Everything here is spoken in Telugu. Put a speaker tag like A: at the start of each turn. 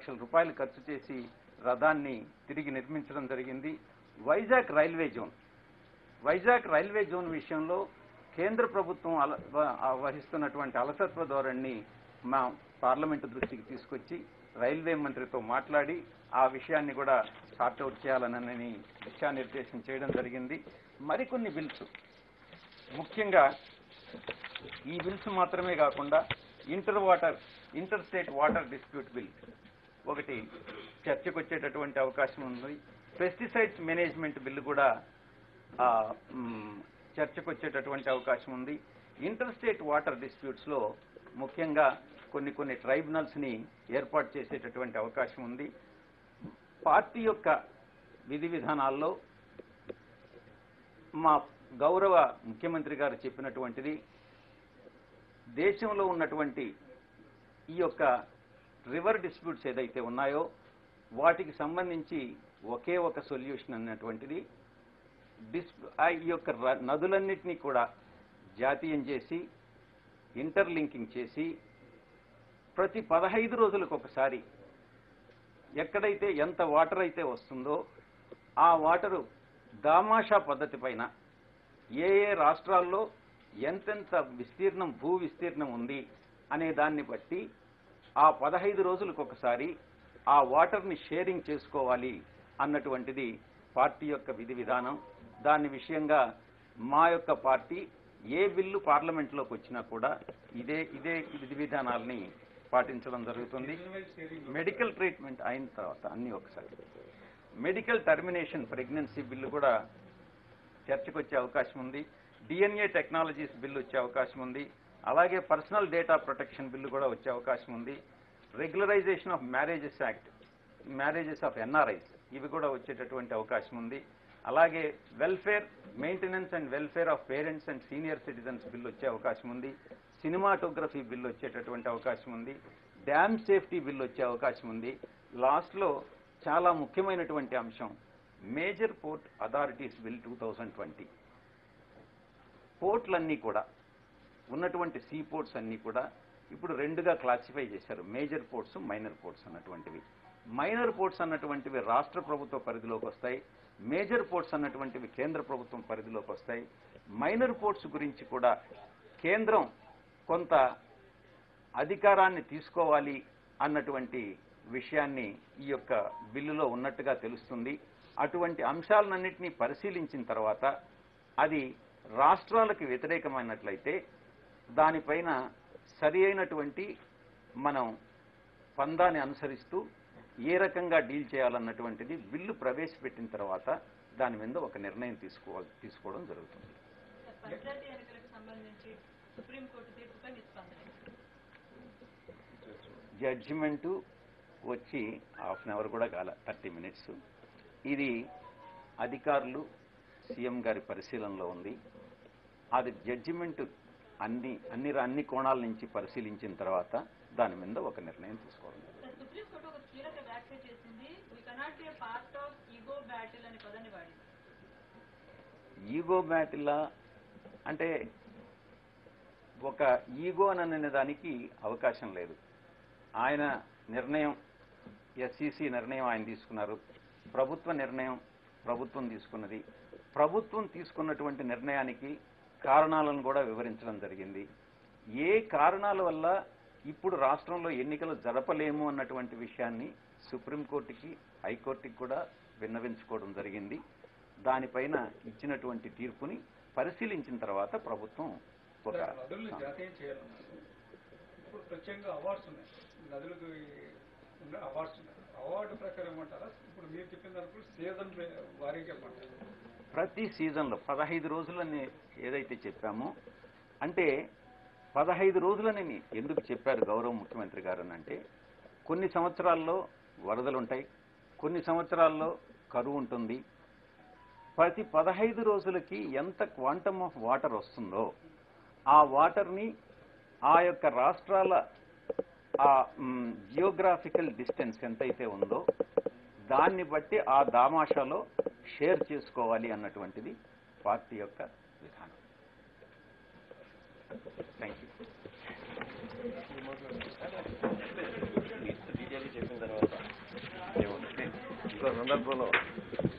A: లక్షల రూపాయలు ఖర్చు చేసి రథాన్ని తిరిగి నిర్మించడం జరిగింది Vizag railway zone Vizag railway zone విషయంలో కేంద్ర ప్రభుత్వం అల వ- వహిస్తున్నటువంటి అలసత్వ ధోరణిని మా పార్లమెంటు దృష్టికి తీసుకొచ్చి రైల్వే మంత్రితో మాట్లాడి ఆ విషయాన్ని కూడా సార్ట్అవుట్ చేయాలనని దిశానిర్దేశం చేయడం జరిగింది మరికొన్ని బిల్స్ ముఖ్యంగా ఈ బిల్స్ మాత్రమే కాకుండా inter water interstate water dispute bill ఒకటి చర్చకు వచ్చేటటువంటి అవకాశం ఉంది పెస్టిసైడ్స్ మేనేజ్మెంట్ బిల్లు కూడా ఆ, మ్, చర్చకు వచ్చేటటువంటి అవకాశం ఉంది ఇంటర్ స్టేట్ వాటర్ డిస్ప్యూట్స్లో ముఖ్యంగా కొన్ని కొన్ని ట్రైబ్యునల్స్ని ఏర్పాటు చేసేటటువంటి అవకాశం ఉంది పార్టీ యొక్క విధి విధానాల్లో మా గౌరవ ముఖ్యమంత్రి గారు చెప్పినటువంటిది దేశంలో ఉన్నటువంటి ఈ యొక్క రివర్ డిస్ప్యూట్స్ ఏదైతే ఉన్నాయో వాటికి సంబంధించి ఒకే ఒక సొల్యూషన్ అన్నటువంటిది డిస్ ఆ ఈ యొక్క ర- నదులన్నిటినీ కూడా జాతీయం చేసి ఇంటర్లింకింగ్ చేసి ప్రతి పదహైదు రోజులకు ఒకసారి ఎక్కడైతే ఎంత వాటర్ అయితే వస్తుందో ఆ వాటరు దామాషా పద్ధతి పైన ఏ ఏ రాష్ట్రాల్లో ఎంతెంత విస్తీర్ణం భూ విస్తీర్ణం ఉంది అనే దాన్ని బట్టి ఆ పదహైదు రోజులకు ఒకసారి ఆ వాటర్ని షేరింగ్ చేసుకోవాలి అన్నటువంటిది పార్టీ యొక్క విధి విధానం దాని విషయంగా మా యొక్క పార్టీ ఏ బిల్లు పార్లమెంట్లోకి వచ్చినా కూడా ఇదే ఇదే విధి విధానాల్ని పాటించడం జరుగుతుంది మెడికల్ ట్రీట్మెంట్ అయిన తర్వాత అన్ని ఒకసారి మెడికల్ టర్మినేషన్ ప్రెగ్నెన్సీ బిల్లు కూడా చర్చకు వచ్చే అవకాశం ఉంది డిఎన్ఏ టెక్నాలజీస్ బిల్లు వచ్చే అవకాశం ఉంది అలాగే పర్సనల్ డేటా ప్రొటెక్షన్ బిల్లు కూడా వచ్చే అవకాశం ఉంది regularisation of marriages act marriages of NRIs ఇవి కూడా వచ్చేటటువంటి అవకాశం ఉంది అలాగే welfare maintenance and welfare of parents and senior citizens bill వచ్చే అవకాశం ఉంది సినిమాటోగ్రఫీ బిల్ వచ్చేటటువంటి అవకాశం ఉంది డ్యామ్ సేఫ్టీ బిల్ వచ్చే అవకాశం ఉంది లాస్ట్లో చాలా ముఖ్యమైనటువంటి అంశం major port authorities bill two thousand twenty పోర్ట్లన్నీ కూడా ఉన్నటువంటి సీ పోర్ట్స్ అన్నీ కూడా ఇప్పుడు రెండుగా క్లాసిఫై చేశారు మేజర్ పోర్ట్స్ మైనర్ పోర్ట్స్ అన్నటువంటివి మైనర్ పోర్ట్స్ అన్నటువంటివి రాష్ట్ర ప్రభుత్వ పరిధిలోకి వస్తాయి మేజర్ పోర్ట్స్ అన్నటువంటివి కేంద్ర ప్రభుత్వం పరిధిలోకి వస్తాయి మైనర్ పోర్ట్స్ గురించి కూడా కేంద్రం కొంత అధికారాన్ని తీసుకోవాలి అన్నటువంటి విషయాన్ని ఈ యొక్క బిల్లులో ఉన్నట్టుగా తెలుస్తుంది అటువంటి అంశాలన్నింటినీ పరిశీలించిన తర్వాత అది రాష్ట్రాలకు వ్యతిరేకమైనట్లయితే దానిపైన సరి అయినటువంటి మనం పందాన్ని అనుసరిస్తూ ఏ రకంగా డీల్ చేయాలన్నటువంటిది బిల్లు ప్రవేశపెట్టిన తర్వాత దాని మీద ఒక నిర్ణయం తీసుకోవాలి తీసుకోవడం జరుగుతుంది
B: పంచాయతీ ఎన్నికలకు సంబంధించి సుప్రీంకోర్టు తీర్పుపై మీ స్పందన
A: జడ్జిమెంటు వచ్చి హాఫ్ అన్ అవర్ కూడా కాల థర్టీ మినిట్స్ ఇది అధికారులు సీఎం గారి పరిశీలనలో ఉంది అది జడ్జిమెంట్ అన్ని అన్ని అన్ని కోణాల నుంచి పరిశీలించిన తర్వాత దాని మీద ఒక నిర్ణయం తీసుకోవడం
B: సార్, సుప్రీంకోర్టు ఒక కీలక వ్యాఖ్య చేసింది we cannot be part of ego battle అనే పదాన్ని వాడింది
A: ఈగో బ్యాటిల్లా అంటే ఒక ఈగో అని అనే దానికి అవకాశం లేదు ఆయన నిర్ణయం ఎస్సీసీ నిర్ణయం ఆయన తీసుకున్నారు ప్రభుత్వ నిర్ణయం ప్రభుత్వం తీసుకున్నది ప్రభుత్వం తీసుకున్నటువంటి నిర్ణయానికి కారణాలను కూడా వివరించడం జరిగింది ఏ కారణాల వల్ల ఇప్పుడు రాష్ట్రంలో ఎన్నికలు జరపలేము అన్నటువంటి విషయాన్ని సుప్రీంకోర్టుకి హైకోర్టుకి కూడా విన్నవించుకోవడం జరిగింది దానిపైన ఇచ్చినటువంటి తీర్పుని పరిశీలించిన తర్వాత ప్రభుత్వం ఒక
C: నదుల్ని జాతీయం చేయాలన్నారు ఇప్పుడు ప్రత్యేకంగా అవార్డ్స్ ఉన్నాయి నదులకు ఉన్న అవార్డ్స్ ఉన్నాయి అవార్డు ప్రకారం ఏమంటారా ఇప్పుడు మీరు చెప్పిన దానికి సీజన్ వారీగా ఇవ్వమంటారు
A: ప్రతి సీజన్లో పదహైదు రోజులని ఏదైతే చెప్పామో అంటే పదహైదు రోజులని ఎందుకు చెప్పారు గౌరవ ముఖ్యమంత్రి గారు అని అంటే కొన్ని సంవత్సరాల్లో వరదలు ఉంటాయి కొన్ని సంవత్సరాల్లో కరువు ఉంటుంది ప్రతి పదహైదు రోజులకి ఎంత క్వాంటమ్ ఆఫ్ వాటర్ వస్తుందో ఆ వాటర్ని ఆ యొక్క రాష్ట్రాల ఆ జియోగ్రాఫికల్ డిస్టెన్స్ ఎంతైతే ఉందో దాన్ని బట్టి ఆ దామాషాలో షేర్ చేసుకోవాలి అన్నటువంటిది పార్టీ యొక్క విధానం థ్యాంక్ యూ
D: డీటెయిల్ చెప్పిన తర్వాత చేస్తున్న సందర్భంలో